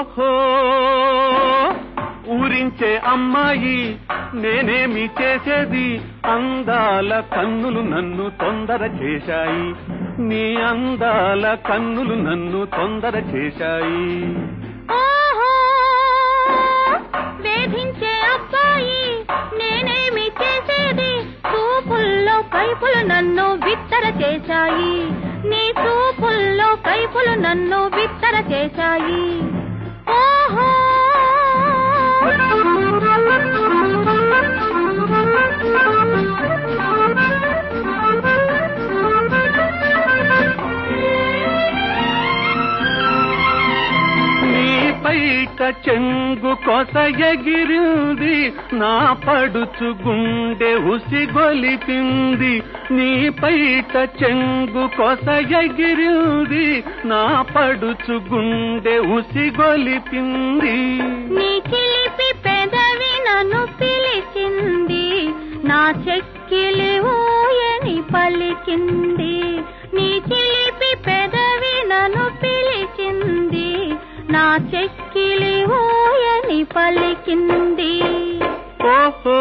ఓహో ఊరించే అమ్మాయి నేనేమి చేసేది అందాల కన్నులు నన్ను తొందర చేశాయి నీ అందాల కన్నులు నన్ను తొందర చేశాయి ఓహో వేధించే అబ్బాయి నేనేమి చేసేది చూపుల్లో కైపులు నన్ను బిత్తర చేశాయి నీ చూపుల్లో కైపులు నన్ను బిత్తర చేశాయి ఓహో నీ పైట చెంగు కొస ఎగిరింది నా పడుచు గుండె ఉసిగొలిపింది నీ పైట చెంగు కొస ఎగిరింది నా పడుచు గుండె ఉసిగొలిపింది నీ చిలిపి పెదవి నన్ను పిలిచింది నా చెక్కిలి ఊయని పలికింది నీ చిలిపి పెదవి నన్ను పిలిచింది నా చెక్కిలి ఊయని పలికింది ఓహో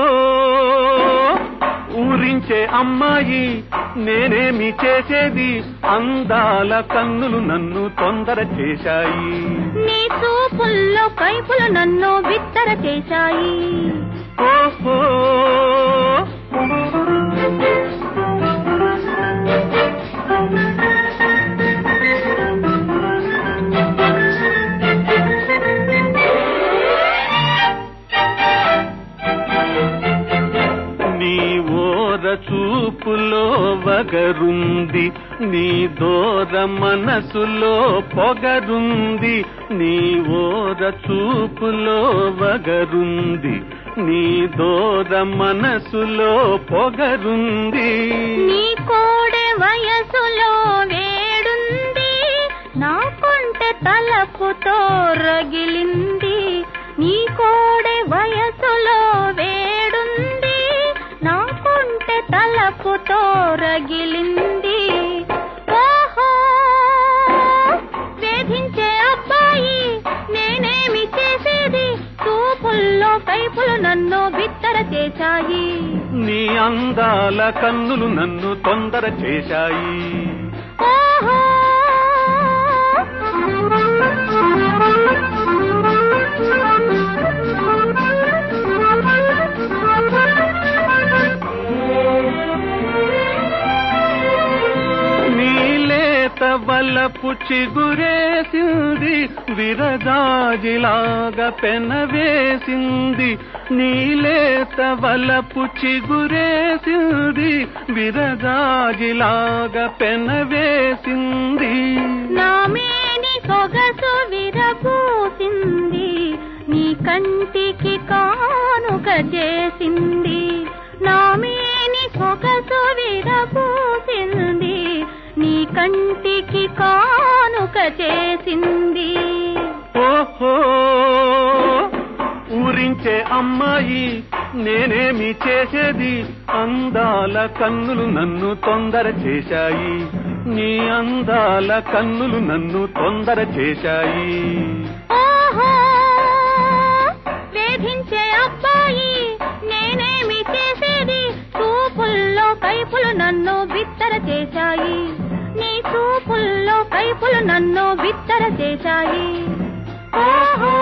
ఊరించే అమ్మాయి నేనేమి చేసేది అందాల కన్నులు నన్ను తొందర చేశాయి నీ చూపుల్లో కైపులు నన్ను బిత్తర చేశాయి ఓహో నీ ఓర చూపులో వగరుంది నీ దూర మనసులో పొగరుంది నీ ఓర చూపులో వగరుంది నీ దూర మనసులో పొగరుంది నీ కోడె వయసులో వేడుంది నా కొంటె తలపుతో రగిలింది నీ కోడె వయసులో వేడుంది నా కొంటె తలపుతో రగిలింది ఓహో వేధించే అబ్బాయి నేనేమి చేసేది చూపుల్లో కైపులు నన్ను బిత్తర చేశాయి నీ అందాల కన్నులు నన్ను తొందర చేశాయి ఓహో నీలేత వలపు చిగురేసింది విరజాజిలాగా పెనవేసింది నీలేత వలపు చిగురేసింది విరజాజిలాగా పెనవేసింది నా మేని సొగసు విరబూసింది నీ కంటికి కానుక చేసింది నా మేని సొగసు విరబూసింది నీ కంటికి కానుక చేసింది ఓహో ఊరించే అమ్మాయి నేనేమి చేసేది అందాల కన్నులు నన్ను తొందర చేశాయి నీ అందాల కన్నులు నన్ను తొందర చేశాయి ఓహో వేధించే అబ్బాయి నేనేమి చేసేది చూపుల్లో కైపులు నన్ను బిత్తర చేశాయి నీ చూపుల్లో కైపులు నన్ను బిత్తర చేశాయి ఓహో